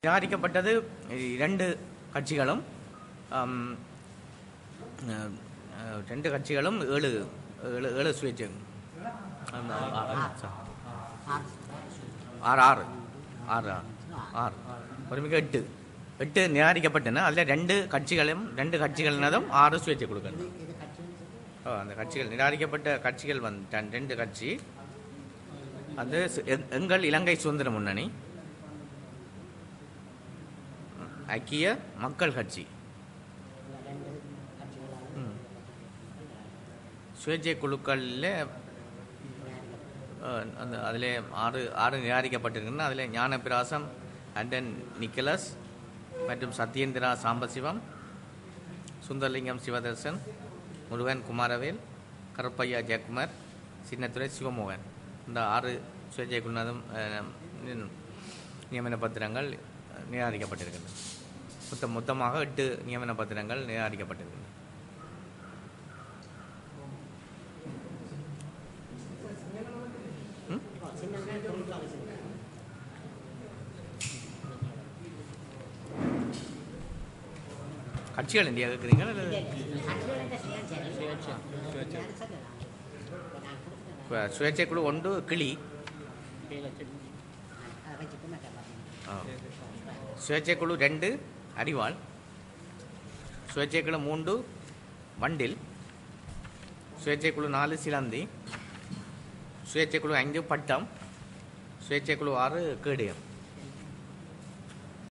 நிராகரிக்கப்பட்டது இரண்டு கட்சிகளும் ஆம், அஹ், அஹ், ரெண்டு கட்சிகளும் ஏழு ஏழு ஏழு சுயேட்சை அந்த ஆறு ஆறு ஆறு ஆறு ஆறு ஆறு ஒருமிக்க எட்டு எட்டு நிராகரிக்கப்பட்டன அதில் ரெண்டு கட்சிகளும் ரெண்டு கட்சிகளினதும் ஆறு சுயேட்சை கொடுக்கணும் ஓ அந்த கட்சிகள் நிராகரிக்கப்பட்ட கட்சிகள் வந்து ரெண்டு- ரெண்டு கட்சி அது சு- எங்- எங்கள் இலங்கை சுதந்திர முன்னணி ஐக்கிய மக்கள் கட்சி ம். சுயேட்சை குழுக்களில் அஹ், அந்த அதில் ஆறு ஆறு நிராகரிக்கப்பட்டிருக்குன்னா அதில் ஞானபிராசம் அண்டன் நிக்கலஸ் மற்றும் சத்யேந்திரா சாம்பசிவம் சுந்தரலிங்கம் சிவதர்சன் முருகன் குமாரவேல் கருப்பையா ஜெயக்குமார் சின்னத்துறை சிவமோகன் இந்த ஆறு சுயேட்சை குழுனதும் அஹ், நின்- நியமன பத்திரங்கள் நிராகரிக்கப்பட்டிருக்கின்றன மொத்தம் மொத்தமாக எட்டு நியமன பத்திரங்கள் நிராகரிக்கப்பட்டிருக்கின்றன ம்? கட்சிகள் இந்தியா கேட்குறீங்களா இல்லை இப்ப சுயேட்சை குழு ஒன்று கிளி ஆ. சுயேட்சை குழு ரெண்டு அரிவாள் சுயேட்சை குழு மூன்று வண்டில் சுயேட்சை குழு நாலு சிலந்தி சுயேட்சை குழு ஐந்து பட்டம் சுயேட்சை குழு ஆறு கேடயம்